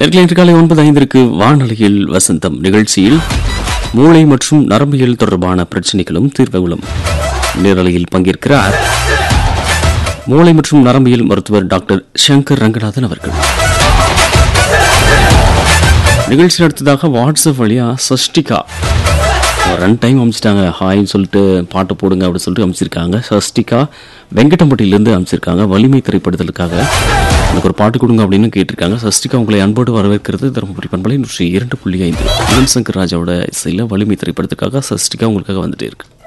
நேர்களை இன்று காலை ஒன்பது ஐந்திற்கு வானொலியில் வசந்தம் நிகழ்ச்சியில் மூளை மற்றும் நரம்பியல் தொடர்பான பிரச்சனைகளும் தீர்வுகளும் நேரலையில் பங்கேற்கிறார் மூளை மற்றும் நரம்பியல் மருத்துவர் டாக்டர் சங்கர் ரங்கநாதன் அவர்கள் நிகழ்ச்சி அடுத்ததாக வாட்ஸ்அப் வழியா சஷ்டிகா ரெண்டு டைம் அமைச்சிட்டாங்க ஹாய்னு சொல்லிட்டு பாட்டு போடுங்க அப்படின்னு சொல்லிட்டு அமைச்சிருக்காங்க சஷ்டிகா வெங்கடம்பட்டியிலேருந்து அமைச்சிருக்காங்க வலிமை திரைப்படத்திற்காக எனக்கு ஒரு பாட்டு கொடுங்க அப்படின்னு கேட்டிருக்காங்க சஷ்டிகா உங்களை அன்போடு வரவேற்கிறது தருமபுரி பண்பலை நூற்றி இரண்டு புள்ளி ஐந்து யுவன் சங்கர் ராஜாவோட இசையில் வலிமை திரைப்படத்துக்காக சஷ்டிகா உங்களுக்காக வந்துட்டே இருக்கு